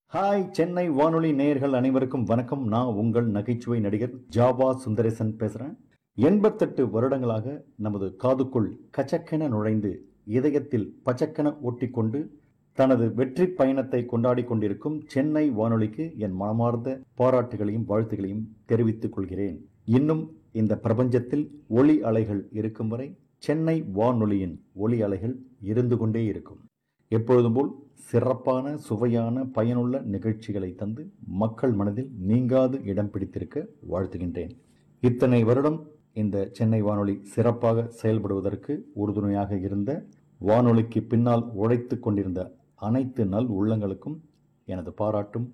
hi Chennai வானொலி நேயர்கள் அனைவருக்கும் வணக்கம் நான் உங்கள் நகைச்சுவை நடிகர் ஜாவா சுந்தரேசன் பேசுகிறேன் எண்பத்தெட்டு வருடங்களாக நமது காதுக்குள் கச்சக்கென நுழைந்து இதயத்தில் பச்சக்கென ஒட்டிக்கொண்டு தனது வெற்றி பயணத்தை கொண்டாடி கொண்டிருக்கும் சென்னை வானொலிக்கு என் மனமார்ந்த பாராட்டுகளையும் வாழ்த்துகளையும் தெரிவித்துக் கொள்கிறேன் இன்னும் இந்த பிரபஞ்சத்தில் ஒளி அலைகள் இருக்கும் வரை சென்னை வானொலியின் ஒளி அலைகள் இருந்து கொண்டே இருக்கும் எப்பொழுதும் போல் சிறப்பான சுவையான பயனுள்ள நிகழ்ச்சிகளை தந்து மக்கள் மனதில் நீங்காது இடம் பிடித்திருக்க வாழ்த்துகின்றேன் இத்தனை வருடம் இந்த சென்னை வானொலி சிறப்பாக செயல்படுவதற்கு உறுதுணையாக இருந்த வானொலிக்கு பின்னால் உழைத்து கொண்டிருந்த அனைத்து நல் உள்ளங்களுக்கும் எனது பாராட்டும்